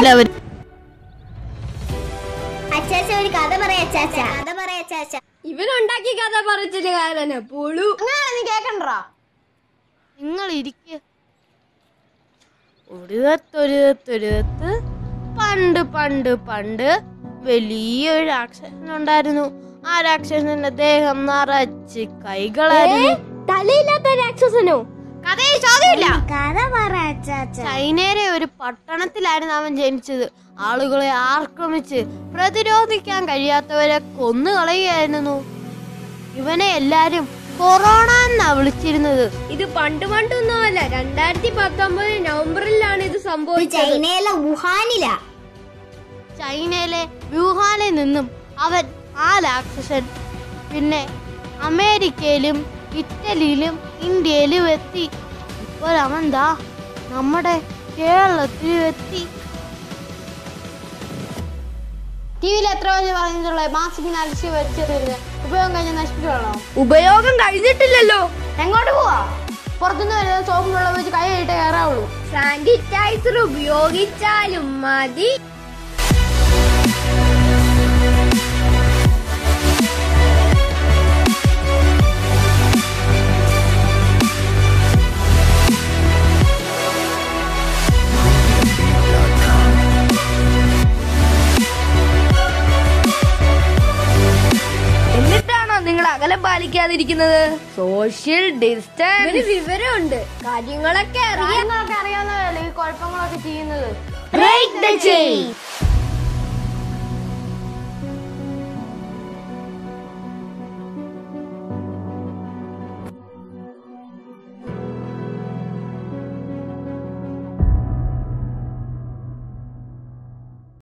അവർ അച്ചാച്ച ഒരു കഥ പറയാ അച്ചാച്ച കഥ പറയാ അച്ചാച്ച ഇവനുണ്ടാക്കി കഥ പറിച്ചിട്ട് കാലന പുളു അങ്ങനെ നീ കേക്കണ്ടാ നിങ്ങൾ ഇരിക്ക ഒരിടത്തൊരിടത്തൊരിടത്ത് പണ്ട് പണ്ട് പണ്ട് വലിയൊരു രാക്ഷസൻ ഉണ്ടായിരുന്നു ആ രാക്ഷസന്റെ ദേഹം നിറച്ച് കൈകളായിരുന്നു തലയില്ലാത്ത രാക്ഷസനോ കഥയിൽ ചോദ്യമില്ല കഥ പറ അച്ചാച്ച ചൈനയിലെ ഒരു പട്ടണത്തിലായിരുന്നു അവൻ ജനിച്ചത് ആളുകളെ ആക്രമിച്ച് പ്രതിരോധിക്കാൻ കഴിയാത്തവരെ കൊന്നു കളയുകയായിരുന്നു ഇവനെ എല്ലാരും കൊറോണ എന്നാ വിളിച്ചിരുന്നത് ഇത് പണ്ട് പണ്ടൊന്നുമല്ല രണ്ടായിരത്തി പത്തൊമ്പത് നവംബറിലാണ് ഇത് സംഭവിച്ചത് ചൈനയിലെ വുഹാനില ചൈനയിലെ വ്യൂഹാനിൽ നിന്നും അവൻ ആ രാക്ഷസൻ പിന്നെ അമേരിക്കയിലും ഇറ്റലിയിലും ഇന്ത്യയിലും എത്തി ഇപ്പോൾ അവൻ ദാ നമ്മുടെ കേരളത്തിലും എത്തി ടി വിയിൽ എത്ര വരെ പറഞ്ഞിട്ടുള്ളത് മാസ്കിന് അടിച്ച് വെച്ചെറിയുന്നത് ഉപയോഗം കഴിഞ്ഞ് നശിപ്പിക്കണോ ഉപയോഗം കഴിഞ്ഞിട്ടില്ലല്ലോ എങ്ങോട്ട് പോവാ പുറത്തുനിന്ന് വരുന്ന സോപ്പും വെള്ളം വെച്ച് കൈ കഴിയിട്ട് കയറാവുള്ളൂ സാനിറ്റൈസർ ഉപയോഗിച്ചാലും മതി എന്നിട്ടാണോ നിങ്ങൾ അകലം പാലിക്കാതിരിക്കുന്നത് സോഷ്യൽ ഡിസ്റ്റൻസ് വിവരമുണ്ട് കാര്യങ്ങളൊക്കെ അറിയാം കാര്യങ്ങളൊക്കെ അറിയാവുന്നവരല്ലേ ഈ കുഴപ്പങ്ങളൊക്കെ ചെയ്യുന്നത് ബ്രേക്ക് ദ ചെയിൻ